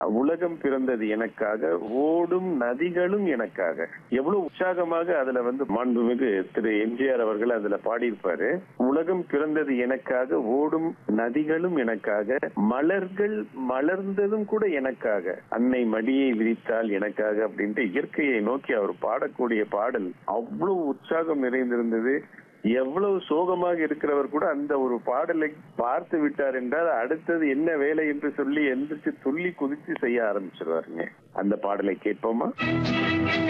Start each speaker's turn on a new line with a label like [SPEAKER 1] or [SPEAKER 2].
[SPEAKER 1] உலகம் பிறந்தது எனக்காக ஓடும் நதிகளும் எனக்காக எவ்வளவு உற்சாகமாக அதுல வந்து மாண்புமிகு திரு எம்ஜிஆர் அவர்கள் அதுல பாடியிருப்பாரு உலகம் பிறந்தது எனக்காக ஓடும் நதிகளும் எனக்காக மலர்கள் மலர்ந்ததும் கூட எனக்காக அன்னை மடியை விரித்தால் எனக்காக அப்படின்ட்டு இயற்கையை நோக்கி அவர் பாடக்கூடிய பாடல் அவ்வளவு உற்சாகம் நிறைந்திருந்தது எவ்வளவு சோகமாக இருக்கிறவர் கூட அந்த ஒரு பாடலை பார்த்து விட்டார் என்றால் அடுத்தது என்ன வேலை என்று சொல்லி எந்திரிச்சு துள்ளி குதிச்சு செய்ய ஆரம்பிச்சிருவாருங்க அந்த பாடலை கேட்போமா